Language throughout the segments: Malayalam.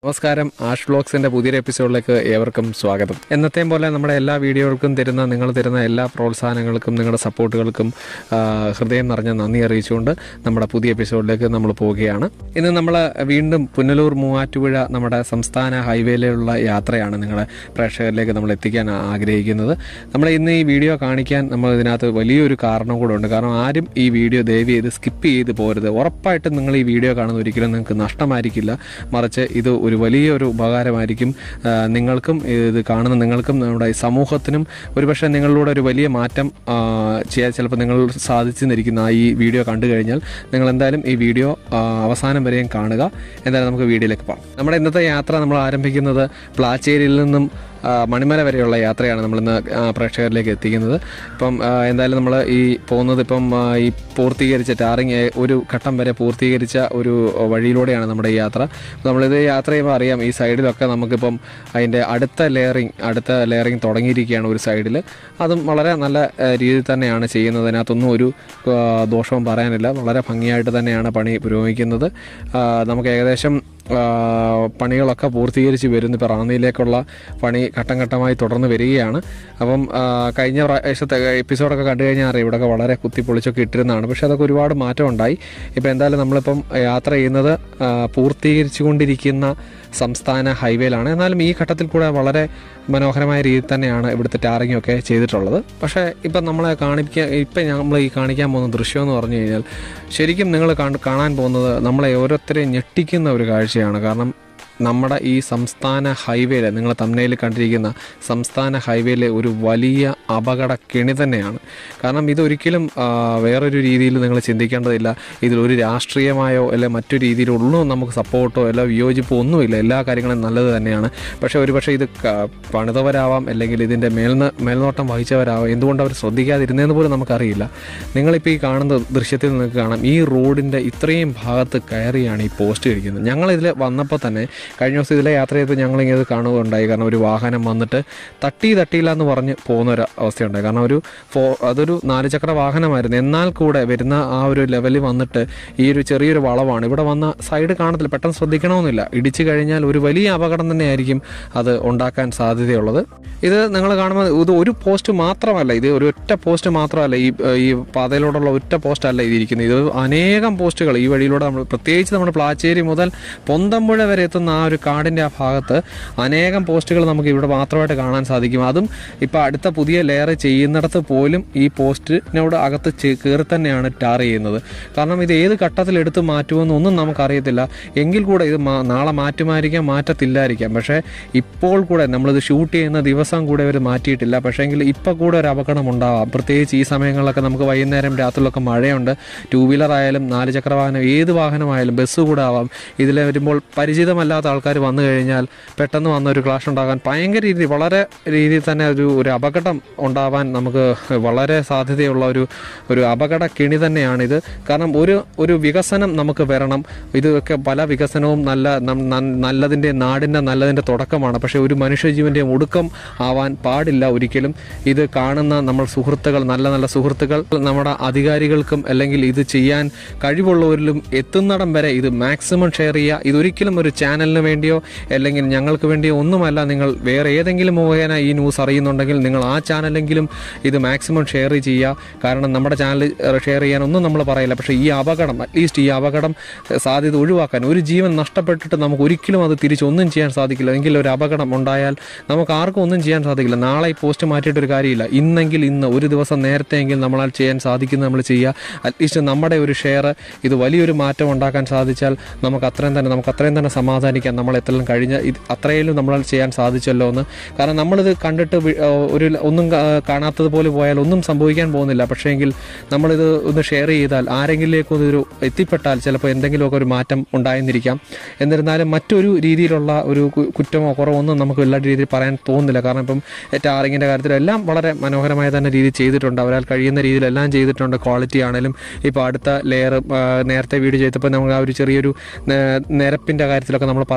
നമസ്കാരം ആഷ് വ്ളോഗ്സിന്റെ പുതിയൊരു എപ്പിസോഡിലേക്ക് ഏവർക്കും സ്വാഗതം എന്നത്തെയും പോലെ നമ്മുടെ എല്ലാ വീഡിയോകൾക്കും തരുന്ന നിങ്ങൾ തരുന്ന എല്ലാ പ്രോത്സാഹനങ്ങൾക്കും നിങ്ങളുടെ സപ്പോർട്ടുകൾക്കും ആ, ഹൃദയം നിറഞ്ഞ നന്ദി അറിയിച്ചുകൊണ്ട് നമ്മുടെ പുതിയ എപ്പിസോഡിലേക്ക് നമ്മൾ പോവുകയാണ് ഇന്ന് നമ്മൾ വീണ്ടും പുനലൂർ മൂവാറ്റുപുഴ നമ്മുടെ സംസ്ഥാന ഹൈവേയിലുള്ള യാത്രയാണ് നിങ്ങളുടെ പ്രേക്ഷകരിലേക്ക് നമ്മൾ എത്തിക്കാൻ ആഗ്രഹിക്കുന്നത് നമ്മൾ ഇന്ന് ഈ വീഡിയോ കാണിക്കാൻ നമ്മൾ ഇതിനകത്ത് വലിയൊരു കാരണം കൂടെ ഉണ്ട് കാരണം ആരും ഈ വീഡിയോ ദയവ് ചെയ്ത് സ്കിപ്പ് ചെയ്ത് പോരുത് ഉറപ്പായിട്ടും നിങ്ങൾ ഈ വീഡിയോ കാണുന്ന ഒരിക്കലും നിങ്ങൾക്ക് നഷ്ടമായിരിക്കില്ല മറിച്ച് ഇത് ഒരു വലിയൊരു ഉപകാരമായിരിക്കും ആ, നിങ്ങൾക്കും ഇത് കാണുന്ന നിങ്ങൾക്കും നമ്മുടെ ഈ സമൂഹത്തിനും ഒരുപക്ഷെ നിങ്ങളിലൂടെ ഒരു വലിയ മാറ്റം ആ, ചെയ്യാൻ ചിലപ്പോൾ നിങ്ങൾ സാധിച്ചെന്നിരിക്കുന്ന ആ ഈ വീഡിയോ കണ്ടു കഴിഞ്ഞാൽ നിങ്ങൾ എന്തായാലും ഈ വീഡിയോ ആ, അവസാനം വരെയും കാണുക എന്തായാലും നമുക്ക് വീഡിയോയിലേക്ക് പോകാം നമ്മുടെ ഇന്നത്തെ യാത്ര നമ്മൾ ആരംഭിക്കുന്നത് പ്ലാച്ചേരിയിൽ നിന്നും ആ, മണിമല വരെയുള്ള യാത്രയാണ് നമ്മളിന്ന് ആ, പ്രേക്ഷകരിലേക്ക് എത്തിക്കുന്നത് ഇപ്പം ആ, എന്തായാലും നമ്മൾ ഈ പോകുന്നത് ഇപ്പം ആ, ഈ പൂർത്തീകരിച്ച ടാറിങ് ഏ- ഒരു ഘട്ടം വരെ പൂർത്തീകരിച്ച ഒരു വഴിയിലൂടെയാണ് നമ്മുടെ ഈ യാത്ര നമ്മളിത് യാത്ര ചെയ്യുമ്പോൾ അറിയാം ഈ സൈഡിലൊക്കെ നമുക്കിപ്പം അതിൻ്റെ അടുത്ത ലെയറിങ് അടുത്ത ലെയറിങ് തുടങ്ങിയിരിക്കുകയാണ് ഒരു സൈഡിൽ അതും വളരെ നല്ല ആ, രീതിയിൽ തന്നെയാണ് ചെയ്യുന്നത് അതിനകത്തൊന്നും ഒരു ആ, ദോഷവും പറയാനില്ല വളരെ ഭംഗിയായിട്ട് തന്നെയാണ് പണി പുരോഗമിക്കുന്നത് ആ, നമുക്ക് ഏകദേശം ആ, പണികളൊക്കെ പൂർത്തീകരിച്ച് വരുന്നു ഇപ്പോൾ റാന്നിയിലേക്കുള്ള പണി ഘട്ടം ഘട്ടമായി തുടർന്ന് വരികയാണ് അപ്പം ആ, കഴിഞ്ഞ പ്രാവശ്യത്തെ എപ്പിസോഡൊക്കെ കണ്ടു കഴിഞ്ഞാൽ അറിയാം ഇവിടെയൊക്കെ വളരെ കുത്തിപ്പൊളിച്ചൊക്കെ ഇട്ടിരുന്നതാണ് പക്ഷേ അതൊക്കെ ഒരുപാട് മാറ്റം ഉണ്ടായി ഇപ്പോൾ എന്തായാലും നമ്മളിപ്പം യാത്ര ചെയ്യുന്നത് ആ, പൂർത്തീകരിച്ചുകൊണ്ടിരിക്കുന്ന സംസ്ഥാന ഹൈവേയിലാണ് എന്നാലും ഈ ഘട്ടത്തിൽ കൂടെ വളരെ മനോഹരമായ രീതിയിൽ തന്നെയാണ് ഇവിടുത്തെ ടാറിങ്ങും ഒക്കെ ചെയ്തിട്ടുള്ളത് പക്ഷേ ഇപ്പം നമ്മളെ കാണിക്കാൻ ഇപ്പം നമ്മൾ ഈ കാണിക്കാൻ പോകുന്ന ദൃശ്യം എന്ന് പറഞ്ഞു കഴിഞ്ഞാൽ ശരിക്കും നിങ്ങൾ കാണാൻ പോകുന്നത് നമ്മളെ ഓരോരുത്തരെയും ഞെട്ടിക്കുന്ന ഒരു കാഴ്ചയാണ് കാരണം നമ്മുടെ ഈ സംസ്ഥാന ഹൈവേയിൽ നിങ്ങൾ തമ്മനയിൽ കണ്ടിരിക്കുന്ന സംസ്ഥാന ഹൈവേയിലെ ഒരു വലിയ അപകട കെണി തന്നെയാണ് കാരണം ഇതൊരിക്കലും ആ, വേറൊരു രീതിയിൽ നിങ്ങൾ ചിന്തിക്കേണ്ടതില്ല ഇതിലൊരു രാഷ്ട്രീയമായോ അല്ലെ മറ്റു രീതിയിലൊന്നും നമുക്ക് സപ്പോർട്ടോ അല്ല വിയോജിപ്പോ ഒന്നുമില്ല എല്ലാ കാര്യങ്ങളും നല്ലത് തന്നെയാണ് പക്ഷേ ഒരുപക്ഷെ ഇത് ക- പണിതവരാവാം അല്ലെങ്കിൽ ഇതിൻ്റെ മേൽന്ന് മേൽനോട്ടം വഹിച്ചവരാവാം എന്തുകൊണ്ട് അവർ ശ്രദ്ധിക്കാതിരുന്നതെന്ന് പോലും നമുക്കറിയില്ല നിങ്ങളിപ്പോൾ ഈ കാണുന്ന ദൃശ്യത്തിൽ നിങ്ങൾക്ക് കാണാം ഈ റോഡിൻ്റെ ഇത്രയും ഭാഗത്ത് കയറിയാണ് ഈ പോസ്റ്റ് ഇരിക്കുന്നത് ഞങ്ങൾ ഇതിൽ വന്നപ്പോൾ തന്നെ കഴിഞ്ഞ ദിവസം ഇതിലെ യാത്ര ചെയ്തപ്പോൾ ഞങ്ങൾ ഇങ്ങനെ കാണുകയുണ്ടായി കാരണം ഒരു വാഹനം വന്നിട്ട് തട്ടി തട്ടിയില്ല എന്ന് പറഞ്ഞ് പോകുന്ന ഒരു അവസ്ഥയുണ്ടായി കാരണം ഒരു ഫോ അതൊരു നാല് ചക്ര വാഹനമായിരുന്നു എന്നാൽ കൂടെ വരുന്ന ആ ഒരു ലെവലിൽ വന്നിട്ട് ഈ ഒരു ചെറിയൊരു വളവാണ് ഇവിടെ വന്ന സൈഡ് കാണത്തില്ല പെട്ടെന്ന് ശ്രദ്ധിക്കണമെന്നില്ല ഇടിച്ചു കഴിഞ്ഞാൽ ഒരു വലിയ അപകടം തന്നെയായിരിക്കും അത് ഉണ്ടാക്കാൻ സാധ്യതയുള്ളത് ഇത് നിങ്ങൾ കാണുമ്പോൾ ഇത് ഒരു പോസ്റ്റ് മാത്രമല്ല ഇത് ഒരു ഒറ്റ പോസ്റ്റ് മാത്രമല്ല ഈ ഈ പാതയിലൂടെയുള്ള ഒറ്റ പോസ്റ്റ് അല്ല ഇത് ഇരിക്കുന്നത് ഇത് അനേകം പോസ്റ്റുകൾ ഈ വഴിയിലൂടെ നമ്മൾ പ്രത്യേകിച്ച് നമ്മുടെ പ്ലാച്ചേരി മുതൽ പൊന്തമ്പുഴ വരെ എത്തുന്ന ആ ഒരു കാടിൻ്റെ ആ ഭാഗത്ത് അനേകം പോസ്റ്റുകൾ നമുക്ക് ഇവിടെ മാത്രമായിട്ട് കാണാൻ സാധിക്കും അതും ഇപ്പോൾ അടുത്ത പുതിയ ലെയർ ചെയ്യുന്നിടത്ത് പോലും ഈ പോസ്റ്റിനോട് അകത്ത് ചെ- കയറി തന്നെയാണ് ടാർ ചെയ്യുന്നത് കാരണം ഇത് ഏത് ഘട്ടത്തിൽ എടുത്ത് മാറ്റുമെന്ന് ഒന്നും നമുക്കറിയത്തില്ല എങ്കിൽ കൂടെ ഇത് മാ- നാളെ മാറ്റുമായിരിക്കാം മാറ്റത്തില്ലായിരിക്കാം പക്ഷേ ഇപ്പോൾ കൂടെ നമ്മളിത് ഷൂട്ട് ചെയ്യുന്ന ദിവസം കൂടെ അവർ മാറ്റിയിട്ടില്ല പക്ഷേ എങ്കിൽ ഇപ്പം കൂടെ ഒരു അപകടം ഉണ്ടാവാം പ്രത്യേകിച്ച് ഈ സമയങ്ങളിലൊക്കെ നമുക്ക് വൈകുന്നേരം രാത്രിയിലൊക്കെ മഴയുണ്ട് ടൂ വീലർ ആയാലും നാല് ചക്ര വാഹനം ഏത് വാഹനമായാലും ബസ് കൂടെ ആവാം ഇതിൽ വരുമ്പോൾ പരിചിതമല്ലാത്ത ആൾക്കാർ വന്നു കഴിഞ്ഞാൽ പെട്ടെന്ന് വന്ന ഒരു ക്ലാഷ് ഉണ്ടാകാൻ ഭയങ്കര രീതി വളരെ രീതിയിൽ തന്നെ ഒരു ഒരു അപകടം ഉണ്ടാവാൻ നമുക്ക് വളരെ സാധ്യതയുള്ള ഒരു ഒരു അപകട കെണി തന്നെയാണിത് കാരണം ഒരു ഒരു വികസനം നമുക്ക് വരണം ഇതൊക്കെ പല വികസനവും നല്ല നം- ന- നല്ലതിൻ്റെ നാടിൻ്റെ നല്ലതിൻ്റെ തുടക്കമാണ് പക്ഷേ ഒരു മനുഷ്യജീവൻ്റെ ഒടുക്കം ആവാൻ പാടില്ല ഒരിക്കലും ഇത് കാണുന്ന നമ്മൾ സുഹൃത്തുക്കൾ നല്ല നല്ല സുഹൃത്തുക്കൾ നമ്മുടെ അധികാരികൾക്കും അല്ലെങ്കിൽ ഇത് ചെയ്യാൻ കഴിവുള്ളവരിലും എത്തുന്നിടം വരെ ഇത് മാക്സിമം ഷെയർ ചെയ്യുക ഇതൊരിക്കലും ഒരു ചാനലിന് വേണ്ടിയോ അല്ലെങ്കിൽ ഞങ്ങൾക്ക് വേണ്ടിയോ ഒന്നുമല്ല നിങ്ങൾ വേറെ ഏതെങ്കിലും മുഖേന ഈ ന്യൂസ് അറിയുന്നുണ്ടെങ്കിൽ നിങ്ങൾ ആ ചാനലെങ്കിലും ഇത് മാക്സിമം ഷെയർ ചെയ്യുക കാരണം നമ്മുടെ ചാനൽ ഷെയർ ചെയ്യാൻ ഒന്നും നമ്മൾ പറയില്ല പക്ഷേ ഈ അപകടം അറ്റ്ലീസ്റ്റ് ഈ അപകടം ഏഹ്, സാധ്യത ഒഴിവാക്കാൻ ഒരു ജീവൻ നഷ്ടപ്പെട്ടിട്ട് നമുക്ക് ഒരിക്കലും അത് തിരിച്ചൊന്നും ചെയ്യാൻ സാധിക്കില്ല എങ്കിൽ ഒരു അപകടം ഉണ്ടായാൽ നമുക്ക് ആർക്കും ഒന്നും ചെയ്യാൻ സാധിക്കില്ല നാളെ ഈ പോസ്റ്റ് മാറ്റിയിട്ട് ഒരു കാര്യമില്ല ഇന്നെങ്കിൽ ഇന്ന് ഒരു ദിവസം നേരത്തെ എങ്കിൽ നമ്മളാൽ ചെയ്യാൻ സാധിക്കുന്നത് നമ്മൾ ചെയ്യുക അറ്റ്ലീസ്റ്റ് നമ്മുടെ ഒരു ഷെയർ ഇത് വലിയൊരു മാറ്റം ഉണ്ടാക്കാൻ സാധിച്ചാൽ നമുക്ക് അത്രയും തന്നെ നമുക്ക് അത്രയും തന്നെ സമാധാനിക്കാം നമ്മൾ എത്രയും കഴിഞ്ഞ ഇത് അത്രയും നമ്മളാൽ ചെയ്യാൻ സാധിച്ചല്ലോ എന്ന് കാരണം നമ്മളിത് കണ്ടിട്ട് വി- ആ, ഒരു ല- ഒന്നും കാ- കാണാത്തത് പോലെ പോയാൽ ഒന്നും സംഭവിക്കാൻ പോകുന്നില്ല പക്ഷേ എങ്കിൽ നമ്മളിത് ഒന്ന് ഷെയർ ചെയ്താൽ ആരെങ്കിലേക്ക് ഒരു എത്തിപ്പെട്ടാൽ ചിലപ്പോൾ എന്തെങ്കിലുമൊക്കെ ഒരു മാറ്റം ഉണ്ടായെന്നിരിക്കാം എന്നിരുന്നാലും മറ്റൊരു രീതിയിലുള്ള ഒരു കു- കുറ്റമോ കുറവോ ഒന്നും നമുക്ക് എല്ലാ രീതിയിൽ പറയാൻ തോന്നുന്നില്ല കാരണം ഇപ്പം ടാറിങ്ങിൻ്റെ കാര്യത്തിൽ എല്ലാം വളരെ മനോഹരമായ തന്നെ രീതിയിൽ ചെയ്തിട്ടുണ്ട് അവരാൽ കഴിയുന്ന രീതിയിൽ എല്ലാം ചെയ്തിട്ടുണ്ട് ക്വാളിറ്റി ആണെങ്കിലും ഇപ്പോൾ അടുത്ത ലെയർ നേരത്തെ വീഡിയോ ചെയ്തപ്പോൾ നമുക്ക് ആ ഒരു ചെറിയൊരു നേ- നിരപ്പിൻ്റെ കാര്യത്തിലൊക്കെ നമ്മൾ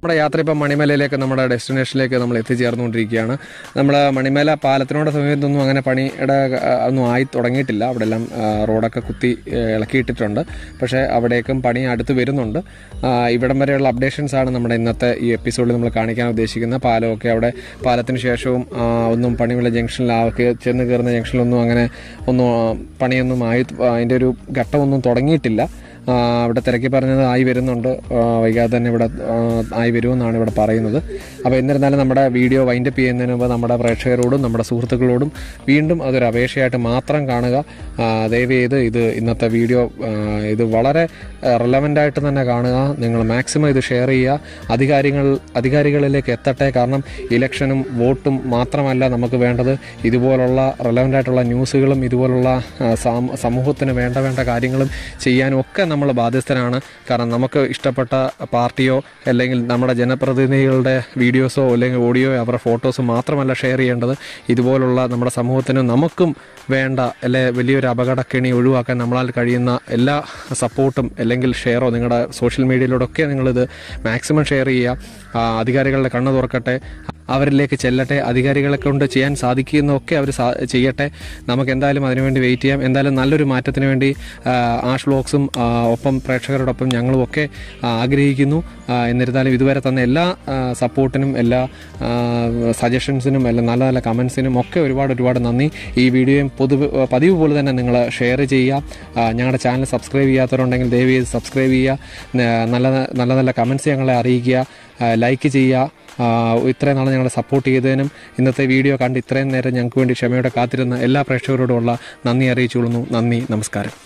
നമ്മുടെ യാത്ര ഇപ്പം മണിമലയിലേക്ക് നമ്മുടെ ഡെസ്റ്റിനേഷനിലേക്ക് നമ്മൾ എത്തിച്ചേർന്നുകൊണ്ടിരിക്കുകയാണ് നമ്മൾ മണിമല പാലത്തിനോട് സമയത്തൊന്നും അങ്ങനെ പണിയുടെ ആ, ഒന്നും ആയി തുടങ്ങിയിട്ടില്ല അവിടെ എല്ലാം ആ, റോഡൊക്കെ കുത്തി ആ, ഇളക്കിയിട്ടിട്ടുണ്ട് പക്ഷേ അവിടേക്കും പണി അടുത്ത് വരുന്നുണ്ട് ആ, ഇവിടം വരെയുള്ള അപ്ഡേഷൻസ് ആണ് നമ്മുടെ ഇന്നത്തെ ഈ എപ്പിസോഡിൽ നമ്മൾ കാണിക്കാൻ ഉദ്ദേശിക്കുന്ന പാലമൊക്കെ അവിടെ പാലത്തിന് ശേഷവും ആ, ഒന്നും പണിയുള്ള ജംഗ്ഷനിലാക്കി ചെന്ന് കയറുന്ന ജംഗ്ഷനിലൊന്നും അങ്ങനെ ഒന്നും ആ, പണിയൊന്നും ആയി അതിൻ്റെ ഒരു ഘട്ടമൊന്നും തുടങ്ങിയിട്ടില്ല ആ, അവിടെ തിരക്കി പറഞ്ഞത് ആയി വരുന്നുണ്ട് ആ, വൈകാതെ തന്നെ ഇവിടെ ആ, ആയി വരുമെന്നാണ് ഇവിടെ പറയുന്നത് അപ്പോൾ എന്നിരുന്നാലും നമ്മുടെ വീഡിയോ വൈൻഡപ്പ് ചെയ്യുന്നതിന് മുമ്പ് നമ്മുടെ പ്രേക്ഷകരോടും നമ്മുടെ സുഹൃത്തുക്കളോടും വീണ്ടും അതൊരു അപേക്ഷയായിട്ട് മാത്രം കാണുക ആ, ദയവ് ചെയ്ത് ഇത് ഇന്നത്തെ വീഡിയോ ആ, ഇത് വളരെ റിലവൻ്റ് ആയിട്ട് തന്നെ കാണുക നിങ്ങൾ മാക്സിമം ഇത് ഷെയർ ചെയ്യുക അധികാരികൾ അധികാരികളിലേക്ക് എത്തട്ടെ കാരണം ഇലക്ഷനും വോട്ടും മാത്രമല്ല നമുക്ക് വേണ്ടത് ഇതുപോലുള്ള റിലവൻ്റ് ആയിട്ടുള്ള ന്യൂസുകളും ഇതുപോലുള്ള ആ, സാം- സമൂഹത്തിന് വേണ്ട വേണ്ട കാര്യങ്ങളും ചെയ്യാനും ഒക്കെ നമ്മൾ ബാധ്യസ്ഥരാണ് കാരണം നമുക്ക് ഇഷ്ടപ്പെട്ട പാർട്ടിയോ അല്ലെങ്കിൽ നമ്മുടെ ജനപ്രതിനിധികളുടെ വീഡിയോസോ അല്ലെങ്കിൽ ഓഡിയോയോ അവരുടെ ഫോട്ടോസും മാത്രമല്ല ഷെയർ ചെയ്യേണ്ടത് ഇതുപോലുള്ള നമ്മുടെ സമൂഹത്തിനും നമുക്കും വേണ്ട അല്ലെ വലിയൊരു അപകടക്കെണി ഒഴിവാക്കാൻ നമ്മളാൽ കഴിയുന്ന എല്ലാ സപ്പോർട്ടും അല്ലെങ്കിൽ ഷെയറോ നിങ്ങളുടെ സോഷ്യൽ മീഡിയയിലൂടെ ഒക്കെ നിങ്ങളിത് മാക്സിമം ഷെയർ ചെയ്യുക ആ, അധികാരികളുടെ കണ്ണ് തുറക്കട്ടെ അവരിലേക്ക് ചെല്ലട്ടെ അധികാരികളെ കൊണ്ട് ചെയ്യാൻ സാധിക്കുന്നതൊക്കെ അവർ ചെയ്യട്ടെ നമുക്ക് എന്തായാലും അതിനുവേണ്ടി വെയിറ്റ് ചെയ്യാം എന്തായാലും നല്ലൊരു മാറ്റത്തിന് വേണ്ടി ആ, ആഷ് ബ്ലോഗ്സും ആ, ഒപ്പം പ്രേക്ഷകരോടൊപ്പം ഞങ്ങളും ഒക്കെ ആ, ആഗ്രഹിക്കുന്നു ആ, എന്നിരുന്നാലും ഇതുവരെ തന്ന എല്ലാ ആ, സപ്പോർട്ടിനും എല്ലാ ആ, സജഷൻസിനും എല്ലാം നല്ല നല്ല കമൻസിനും ഒക്കെ ഒരുപാട് ഒരുപാട് നന്ദി ഈ വീഡിയോയും പൊതു പതിവ് പോലെ തന്നെ നിങ്ങൾ ഷെയർ ചെയ്യുക ആ, ഞങ്ങളുടെ ചാനൽ സബ്സ്ക്രൈബ് ചെയ്യാത്തവരുണ്ടെങ്കിൽ ദയവ് ചെയ്ത് സബ്സ്ക്രൈബ് ചെയ്യുക ന- നല്ല നല്ല നല്ല കമൻസ് ഞങ്ങളെ അറിയിക്കുക ആ, ലൈക്ക് ചെയ്യുക ആ, ഇത്രയും നാളെ ഞങ്ങളെ സപ്പോർട്ട് ചെയ്തതിനും ഇന്നത്തെ വീഡിയോ കണ്ട് ഇത്രയും നേരം ഞങ്ങൾക്ക് വേണ്ടി ക്ഷമയോടെ കാത്തിരുന്ന എല്ലാ പ്രേക്ഷകരോടുമുള്ള നന്ദി അറിയിച്ചുകൊള്ളുന്നു നന്ദി നമസ്കാരം